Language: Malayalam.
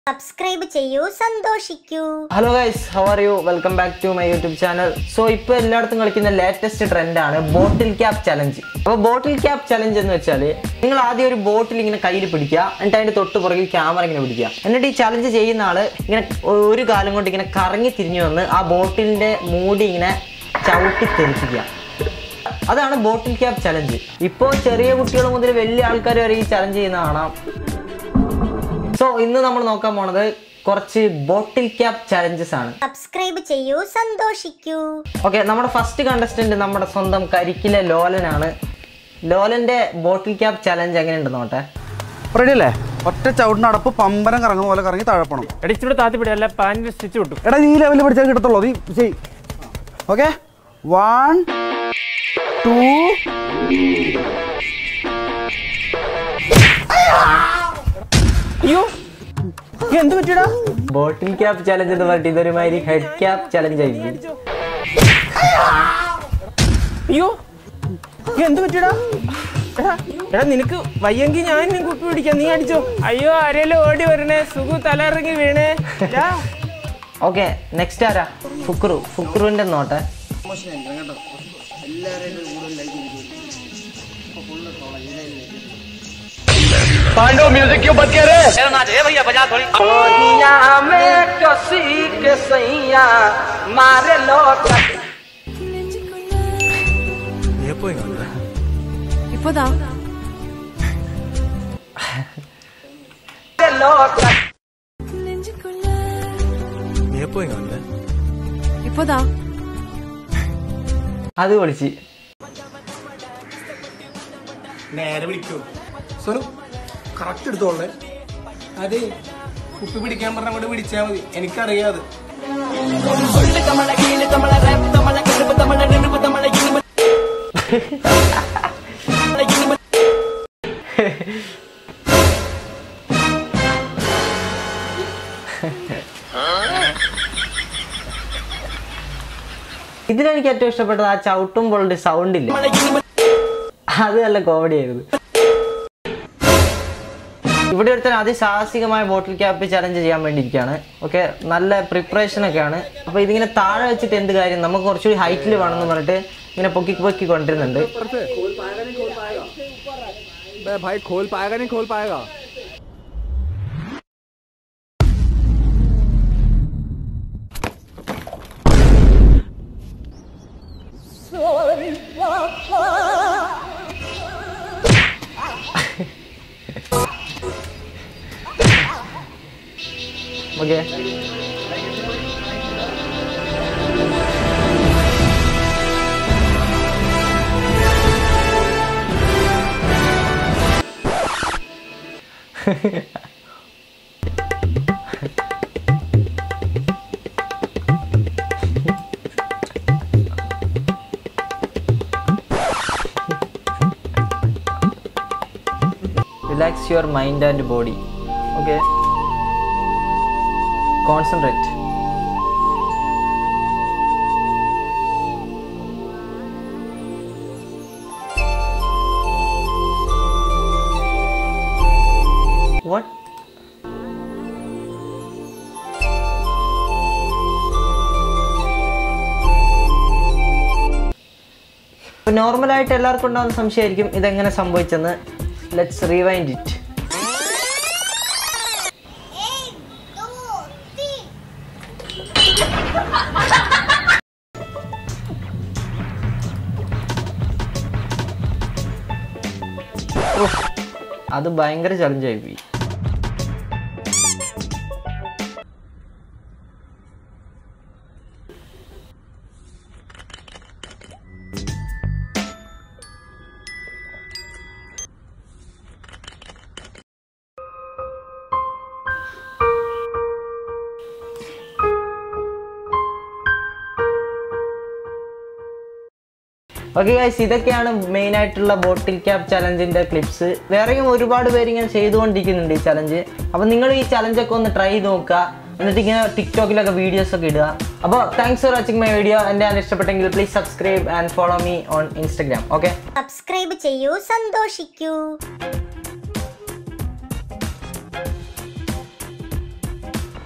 സബ്സ്ക്രൈബ് ചെയ്യൂ സന്തോഷിക്കൂ hello guys how are you welcome back to my YouTube channel so ഇപ്പോൾ എല്ലായിടത്തും കളിക്കുന്ന ലേറ്റസ്റ്റ് ട്രെൻഡാണ് ബോട്ടിൽ ക്യാപ്പ് ചലഞ്ച് അപ്പോൾ ബോട്ടിൽ ക്യാപ്പ് ചലഞ്ച് എന്ന് വെച്ചാൽ നിങ്ങൾ ആദ്യം ഒരു ബോട്ടിൽ ഇങ്ങനെ കയ്യിൽ പിടിക്കുക എന്നിട്ട് അതിൻ്റെ തൊട്ട് പുറകിൽ ക്യാമറ ഇങ്ങനെ പിടിക്കുക എന്നിട്ട് ഈ ചലഞ്ച് ചെയ്യുന്ന ആൾ ഇങ്ങനെ ഒരു കാലം കൊണ്ട് ഇങ്ങനെ കറങ്ങി തിരിഞ്ഞു വന്ന് ആ ബോട്ടിലിൻ്റെ മൂടി ഇങ്ങനെ ചവിട്ടി തെറിപ്പിക്കുക അതാണ് ബോട്ടിൽ ക്യാപ്പ് ചലഞ്ച് ഇപ്പോൾ ചെറിയ കുട്ടികൾ മുതൽ വലിയ ആൾക്കാർ വരെ ഈ ചലഞ്ച് ചെയ്യുന്ന കാണാം സോ ഇന്ന് നമ്മൾ നോക്കാൻ പോണത് കുറച്ച് ബോട്ടിൽ ക്യാപ്പ് ചലഞ്ചസ് ആണ് സബ്സ്ക്രൈബ് ചെയ്യൂ സന്തോഷിക്കൂ ഓക്കെ നമ്മുടെ ഫസ്റ്റ് കണ്ടസ്റ്റന്റ് നമ്മുടെ സ്വന്തം കരിക്കിലെ ലോലനാണ് ലോലന്റെ ബോട്ടിൽ ക്യാപ്പ് ചലഞ്ച് എങ്ങനെയുണ്ട് നോട്ടെ റെഡി അല്ലേ ഒറ്റ ചവിട്ടിന് അടപ്പ് പമ്പരം കറങ്ങുന്ന പോലെ കറങ്ങി താഴെപ്പണം എടിച്ചിവിടെ താത്തിപ്പിടി അല്ല പാൻറ് സ്റ്റിച്ച് വിട്ടു എടാ ഈ ലെവലിൽ പിടിച്ചാൽ കിട്ടത്തുള്ളൂ നീ ചെയ് ഓക്കെ വൺ ടു അയ്യോ ഇത് എന്ത് പറ്റിയടാ ബോട്ടിൽ ക്യാപ്പ് ചലഞ്ച് എന്ന് പറഞ്ഞിട്ട് ഇതൊരുമാതിരി ഹെഡ് ക്യാപ്പ് ചലഞ്ച് ആയിരിക്കും അയ്യോ ഇത് എന്ത് പറ്റിയടാ എടാ എടാ നിനക്ക് വയ്യെങ്കിൽ ഞാൻ നിന്നെ കുപ്പി പിടിക്കാം നീ അടിച്ചോ അയ്യോ ആരേലും ഓടി വരണേ സുഖു തലയിറങ്ങി വീണേ ഡാ. ഓക്കെ നെക്സ്റ്റ് ആരാ ഫുക്രു ഫുക്രുവിന്റെ നോട്ടെ இப்போதா இப்போதா അത് വിളിച്ച് നേരെ വിളിക്കൂ സോനു കറക്റ്റ് എടുത്തോളേ അതെ കുപ്പി പിടിക്കാൻ പറഞ്ഞ അങ്ങോട്ട് പിടിച്ചാൽ മതി എനിക്കറിയാത് ഇതിലെനിക്ക് ഏറ്റവും ഇഷ്ടപ്പെട്ടത് ആ ചവിട്ടുമ്പോഴുള്ള സൗണ്ട് ഇല്ല അത് നല്ല കോമഡി ആയിരുന്നു ഇവിടെ ഒരുത്തൻ അതിസാഹസികമായ ബോട്ടിൽ ക്യാപ്പ് ചലഞ്ച് ചെയ്യാൻ വേണ്ടി ഇരിക്കുകയാണ് ഓക്കെ നല്ല പ്രിപ്പറേഷൻ ഒക്കെയാണ് അപ്പോൾ ഇതിങ്ങനെ താഴെ വെച്ചിട്ട് എന്ത് കാര്യം നമുക്ക് കുറച്ചുകൂടി ഹൈറ്റിൽ വേണമെന്ന് പറഞ്ഞിട്ട് ഇങ്ങനെ പൊക്കി പൊക്കി കൊണ്ടിരുന്നുണ്ട് भाई खोल पाएगा नहीं खोल पाएगा okay relax your mind and body okay concentrate What? നോർമലായിട്ട് എല്ലാവർക്കും ഉണ്ടാകുന്ന സംശയമായിരിക്കും ഇതെങ്ങനെ സംഭവിച്ചെന്ന് ലെറ്റ്സ് റീവൈൻഡ് ഇറ്റ് അത് ഭയങ്കര ചലഞ്ചായി പോയി ഓക്കെ ഗൈസ് ഇതൊക്കെയാണ് മെയിൻ ആയിട്ടുള്ള ബോട്ടിൽ ക്യാപ്പ് ചലഞ്ചിന്റെ ക്ലിപ്സ് വേറെയും ഒരുപാട് പേര് ഇങ്ങനെ ചെയ്തുകൊണ്ടിരിക്കുന്നുണ്ട് ഈ ചലഞ്ച് അപ്പോൾ നിങ്ങൾ ഈ ചലഞ്ചൊക്കെ ഒന്ന് ട്രൈ ചെയ്ത് നോക്കുക എന്നിട്ട് ഇങ്ങനെ ടിക്ടോക്കിലൊക്കെ വീഡിയോസ് ഒക്കെ ഇടുക അപ്പോൾ thanks for watching my video എൻ്റെ ചാനൽ ഇഷ്ടപ്പെട്ടെങ്കിൽ please subscribe and follow me on Instagram okay subscribe ചെയ്യൂ സന്തോഷിക്കൂ